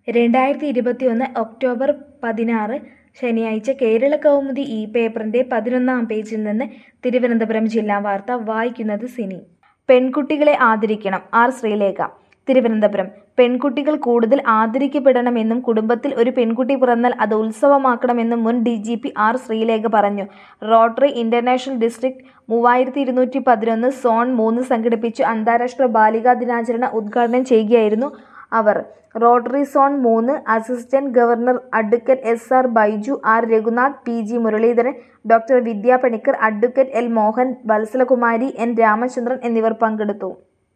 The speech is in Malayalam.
രണ്ടായിരത്തി ഇരുപത്തിയൊന്ന് ഒക്ടോബർ പതിനാറ് ശനിയാഴ്ച കേരള കൗമുദി ഈ പേപ്പറിന്റെ പതിനൊന്നാം പേജിൽ നിന്ന് തിരുവനന്തപുരം ജില്ലാ വാർത്ത വായിക്കുന്നത് സിനി പെൺകുട്ടികളെ ആദരിക്കണം ആർ ശ്രീലേഖ തിരുവനന്തപുരം പെൺകുട്ടികൾ കൂടുതൽ ആദരിക്കപ്പെടണമെന്നും കുടുംബത്തിൽ ഒരു പെൺകുട്ടി പിറന്നാൽ അത് ഉത്സവമാക്കണമെന്നും മുൻ D G P R Sreelekha പറഞ്ഞു റോട്ടറി ഇന്റർനാഷണൽ ഡിസ്ട്രിക്ട് മൂവായിരത്തി ഇരുന്നൂറ്റി പതിനൊന്ന് സോൺ മൂന്ന് സംഘടിപ്പിച്ച അന്താരാഷ്ട്ര ബാലികാ ദിനാചരണ ഉദ്ഘാടനം ചെയ്യുകയായിരുന്നു അവർ റോട്ടറി സോൺ മൂന്ന് assistant governor advocate S R Baiju R Raghunath P G Muraleedharan doctor Vidya Panicker advocate L Mohan Vatsalakumari N Ramachandran എന്നിവർ പങ്കെടുത്തു